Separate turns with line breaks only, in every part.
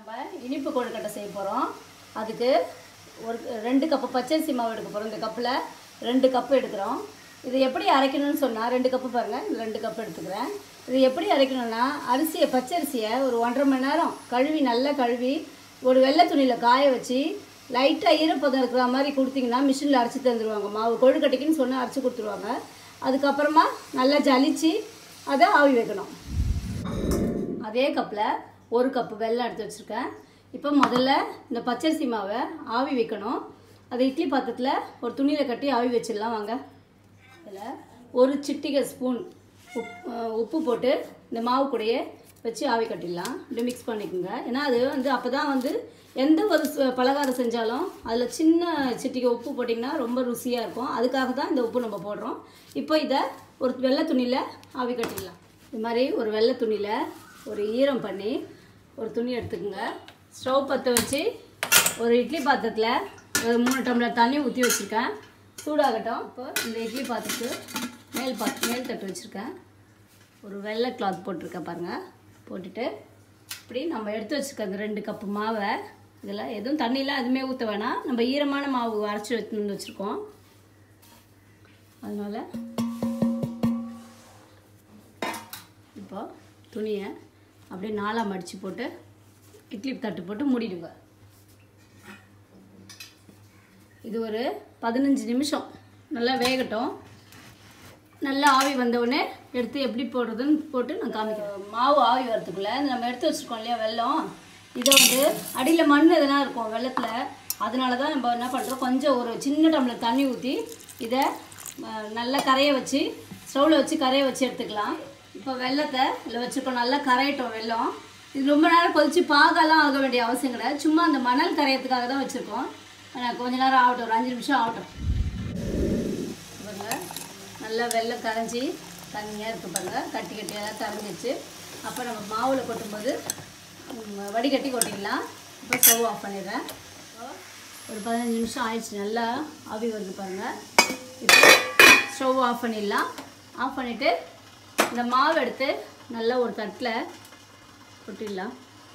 நம்ம இனிப்பு கொழுக்கட்டை செய்ய போகிறோம் அதுக்கு ஒரு ரெண்டு கப்பு பச்சரிசி மாவு எடுக்க போகிறோம் இந்த கப்பில் ரெண்டு கப்பு எடுக்கிறோம் இது எப்படி அரைக்கணும்னு சொன்னால் ரெண்டு கப்பு பாருங்கள் இந்த ரெண்டு கப்பு எடுத்துக்கிறேன் இது எப்படி அரைக்கணும்னா அரிசியை பச்சரிசியை ஒரு ஒன்றரை மணி நேரம் கழுவி நல்லா கழுவி ஒரு வெள்ளை துணியில் காய வச்சு லைட்டாக ஈரப்பதம் இருக்கிற மாதிரி கொடுத்தீங்கன்னா மிஷினில் அரைச்சி தந்துடுவாங்க மாவு கொழுக்கட்டைக்குன்னு சொன்னால் அரைச்சி கொடுத்துருவாங்க அதுக்கப்புறமா நல்லா ஜலிச்சு அதை ஆவி வைக்கணும் அதே கப்பில் ஒரு கப்பு வெல்லம் எடுத்து வச்சுருக்கேன் இப்போ முதல்ல இந்த பச்சரிசி மாவை ஆவி வைக்கணும் அதை இட்லி பாத்திரத்தில் ஒரு துணியில் கட்டி ஆவி வச்சிடலாம் வாங்க இதில் ஒரு சிட்டிகை ஸ்பூன் உப் அஹ் உப்பு போட்டு இந்த மாவு கூடயே வச்சு ஆவி கட்டிடலாம் இப்படி மிக்ஸ் பண்ணிக்கோங்க ஏன்னா அது வந்து அப்போ தான் வந்து எந்த ஒரு ச- பலகாரம் செஞ்சாலும் அதில் சின்ன சிட்டிகை உப்பு போட்டிங்கன்னா ரொம்ப ருசியாக இருக்கும் அதுக்காக தான் இந்த உப்பு நம்ம போடுறோம் இப்போ இதை ஒரு வெள்ளை துணியில் ஆவி கட்டிடலாம் இது மாதிரி ஒரு வெள்ளை துணியில் ஒரு ஈரம் பண்ணி ஒரு துணி எடுத்துக்கோங்க ஸ்டவ் பற்ற வச்சு ஒரு இட்லி பாத்திரத்தில் ஒரு மூணு டம்ளர் தண்ணி ஊற்றி வச்சுருக்கேன் சூடாகட்டும் இப்போ இந்த இட்லி பாத்திரத்துக்கு மேல் பாத் மேல் தட்டு வச்சுருக்கேன் ஒரு வெள்ளை கிளாத் போட்டிருக்கேன் பாருங்கள் போட்டுட்டு இப்படி நம்ம எடுத்து வச்சுருக்க அந்த ரெண்டு கப்பு மாவை இதில் எதுவும் தண்ணிலாம் எதுவுமே ஊற்ற வேணாம் நம்ம ஈரமான மாவு அரைச்சி வச்சுருந்து வச்சுருக்கோம் அதனால் இப்போ துணியை அப்படியே நாலாக மடித்து போட்டு இட்லி தட்டு போட்டு மூடிடுங்க இது ஒரு பதினஞ்சு நிமிஷம் நல்லா வேகட்டும் நல்லா ஆவி வந்தவுடனே எடுத்து எப்படி போடுறதுன்னு போட்டு நான் காமிக்கிறேன் மாவு ஆவி வரதுக்குள்ளே இந்த நம்ம எடுத்து வச்சுருக்கோம் இல்லையா வெல்லம் இதை வந்து அடியில் மண் எதனா இருக்கும் வெள்ளத்தில் அதனால தான் நம்ம என்ன பண்ணுறோம் கொஞ்சம் ஒரு சின்ன டம்ளர் தண்ணி ஊற்றி இதை அஹ், நல்லா கரைய வச்சு ஸ்டவ்வில் வச்சு கரைய வச்சு எடுத்துக்கலாம் இப்போ வெள்ளத்தை இதில் வச்சுருக்கோம் நல்லா கரையட்டும் வெல்லம் இது ரொம்ப நேரம் கொதிச்சு பாகெல்லாம் ஆக வேண்டிய அவசியம் கிடையாது சும்மா அந்த மணல் கரையறதுக்காக தான் வச்சுருக்கோம் ஆனால் கொஞ்ச நேரம் ஆகட்டும் ஒரு அஞ்சு நிமிஷம் ஆகட்டும் பாருங்க நல்லா வெள்ளம் கரைஞ்சி தண்ணியாக இருக்குது பாருங்க கட்டி கட்டியாக கரைஞ்சிச்சு அப்போ நம்ம மாவில் கொட்டும்போது ம், வடிகட்டி கொட்டிடலாம் இப்போ ஸ்டவ் ஆஃப் பண்ணிடுறேன் இப்போ ஒரு பதினஞ்சு நிமிஷம் ஆயிடுச்சு நல்லா ஆவி வருது பாருங்கள் இப்போ ஸ்டவ் ஆஃப் பண்ணிடலாம் ஆஃப் பண்ணிவிட்டு இந்த மாவு எடுத்து நல்லா ஒரு தட்டில் கொட்டிடலாம்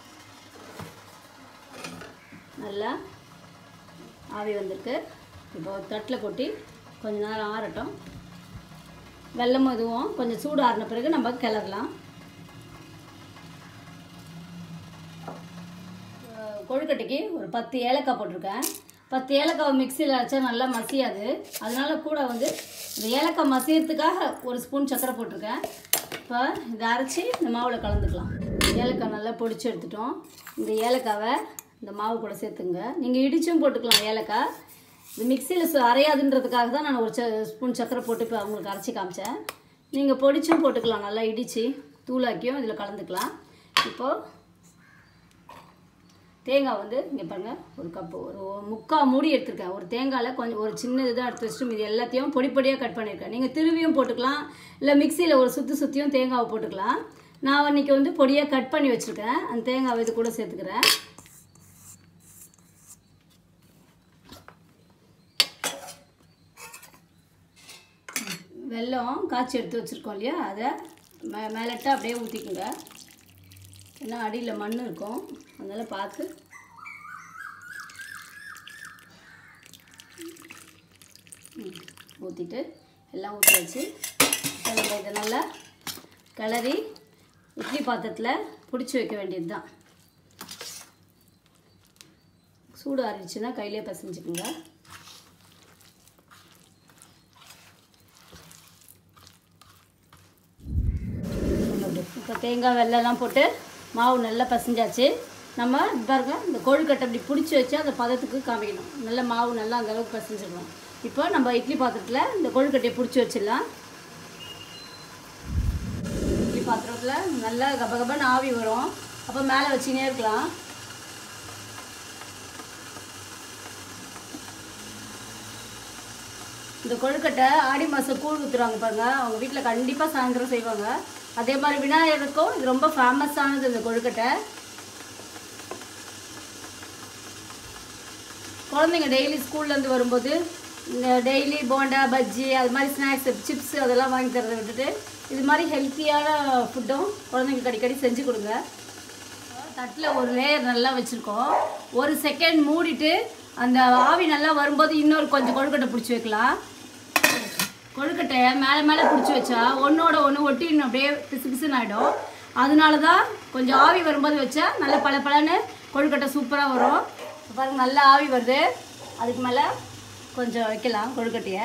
நல்லா ஆவி வந்திருக்கு இப்போ ஒரு தட்டில் கொட்டி கொஞ்ச நேரம் ஆறட்டும் வெள்ளம் இதுவும் கொஞ்சம் சூடு ஆறின பிறகு நம்ம கிளறலாம் அஹ் கொழுக்கட்டைக்கு ஒரு பத்து ஏலக்காய் போட்டிருக்கேன் பத்து ஏலக்காய் மிக்சியில் அரைச்சா நல்லா மசியாது அதனால கூட வந்து இந்த ஏலக்காய் மசியறதுக்காக ஒரு ஸ்பூன் சர்க்கரை போட்டிருக்கேன் இப்போ இதை அரைச்சி இந்த மாவில் கலந்துக்கலாம் ஏலக்காய் நல்லா பொடிச்சு எடுத்துட்டோம் இந்த ஏலக்காவை இந்த மாவு கூட சேர்த்துங்க நீங்கள் இடிச்சும் போட்டுக்கலாம் ஏலக்காய் இது மிக்சியில் அரையாதுன்றதுக்காக தான் நான் ஒரு ச ஸ்பூன் சர்க்கரை போட்டு இப்போ அவங்களுக்கு அரைச்சி காமிச்சேன் நீங்கள் பொடிச்சும் போட்டுக்கலாம் நல்லா இடித்து தூளாக்கியும் இதில் கலந்துக்கலாம் இப்போது தேங்காய் வந்து இங்கே பாருங்கள் ஒரு கப்பு ஒரு முக்கால் மூடி எடுத்திருக்கேன் ஒரு தேங்காயில் கொஞ்சம் ஒரு சின்ன இதாக எடுத்து வச்சுட்டு இது எல்லாத்தையும் பொடி பொடியாக கட் பண்ணியிருக்கேன் நீங்கள் திருவியும் போட்டுக்கலாம் இல்லை மிக்சியில் ஒரு சுற்றி சுற்றியும் தேங்காவை போட்டுக்கலாம் நான் இன்னைக்கு வந்து பொடியாக கட் பண்ணி வச்சுருக்கேன் அந்த தேங்காவை இது கூட சேர்த்துக்கிறேன் வெல்லம் காய்ச்சி எடுத்து வச்சுருக்கோம் இல்லையா அதை மே மேலட்டாக அப்படியே ஊற்றிக்குங்க ஏன்னா அடியில் மண் இருக்கும் அதனால் பார்த்து ஊற்றிட்டு எல்லாம் ஊற்றி வச்சு இப்போ நம்ம இதை நல்லா கிளறி இட்லி பாத்திரத்தில் பிடிச்சி வைக்க வேண்டியது தான் சூடு ஆறிடுச்சுன்னா கையிலே பசைஞ்சுக்குங்க இப்போ தேங்காய் வெள்ளம்லாம் போட்டு மாவு நல்லா பசைஞ்சாச்சு நம்ம பாருங்க இந்த கொழுக்கட்டை இப்படி பிடிச்சி வச்சு அந்த பதத்துக்கு காமிக்கணும் நல்ல மாவு நல்லா அந்த அளவுக்கு பசைஞ்சிடணும் இப்போ நம்ம இட்லி பாத்திரத்தில் இந்த கொழுக்கட்டையை பிடிச்சி வச்சிடலாம் இட்லி பாத்திரத்தில் நல்லா கபகபன்னு ஆவி வரும் அப்போ மேலே வச்சுனே இருக்கலாம் இந்த கொழுக்கட்டை ஆடி மாதம் கூழ் ஊற்றுறாங்க பாருங்க அவங்க வீட்டில் கண்டிப்பாக சாயந்தரம் செய்வாங்க அதே மாதிரி விநாயகருக்கும் இது ரொம்ப ஃபேமஸானது இந்த கொழுக்கட்டை குழந்தைங்க டெய்லி ஸ்கூல்லேருந்து வரும்போது இந்த டெய்லி போண்டா பஜ்ஜி அது மாதிரி ஸ்நாக்ஸ் சிப்ஸ் அதெல்லாம் வாங்கி தரதை விட்டுட்டு இது மாதிரி ஹெல்த்தியான ஃபுட்டும் குழந்தைங்களுக்கு அடிக்கடி செஞ்சு கொடுங்க தட்டில் ஒரு லேயர் நல்லா வச்சுருக்கோம் ஒரு செகண்ட் மூடிட்டு அந்த ஆவி நல்லா வரும்போது இன்னொரு கொஞ்சம் கொழுக்கட்டை பிடிச்சி வைக்கலாம் கொழுக்கட்டையை மேலே மேலே பிடிச்சி வச்சா ஒன்றோட ஒன்று ஒட்டி இன்னும் அப்படியே பிசு பிசுன்னு ஆகிடும் அதனால தான் கொஞ்சம் ஆவி வரும்போது வச்சா நல்லா பல பலன்னு கொழுக்கட்டை சூப்பராக வரும் இப்ப பாருங்க நல்லா ஆவி வருது அதுக்கு மேலே கொஞ்சம் வைக்கலாம் கொழுக்கட்டையை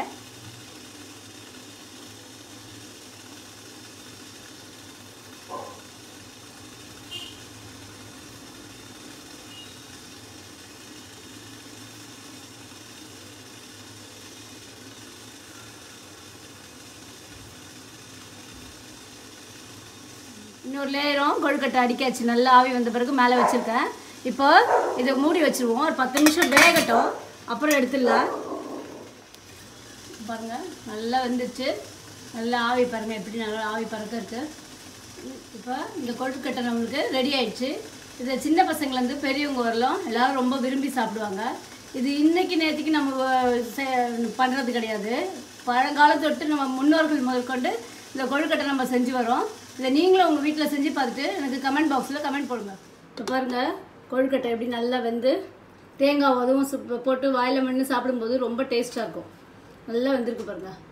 இன்னொரு லேயரும் கொழுக்கட்டை அடிக்காச்சு நல்லா ஆவி வந்த பிறகு மேலே வச்சுருக்கேன் இப்போ இதை மூடி வச்சுருவோம் ஒரு பத்து நிமிஷம் வேகட்டும் அப்புறம் எடுத்துடலாம் பாருங்க நல்லா வெந்துச்சு நல்லா ஆவி பாருங்க எப்படி நல்லா ஆவி பறக்க இருக்கு இப்போ இந்த கொழுக்கட்டை நம்மளுக்கு ரெடி ஆயிடுச்சு இதை சின்ன பசங்கள்லேருந்து பெரியவங்க வரலாம் எல்லாரும் ரொம்ப விரும்பி சாப்பிடுவாங்க இது இன்னைக்கு நேற்றுக்கு நம்ம வ- செ- பண்ணுறது கிடையாது பழங்காலத்து தொட்டு நம்ம முன்னோர்கள் முதற்கொண்டு இந்த கொழுக்கட்டை நம்ம செஞ்சு வரோம் இதை நீங்களும் உங்கள் வீட்டில் செஞ்சு பார்த்துட்டு எனக்கு கமெண்ட் பாக்ஸில் கமெண்ட் போடுங்க இப்போ பாருங்கள் கொழுக்கட்டை எப்படி நல்லா வெந்து தேங்காய் அதுவும் சுப் போட்டு வாயில் மண்ணு சாப்பிடும்போது ரொம்ப டேஸ்ட்டாக இருக்கும் நல்லா வெந்திருக்கு பாருங்கள்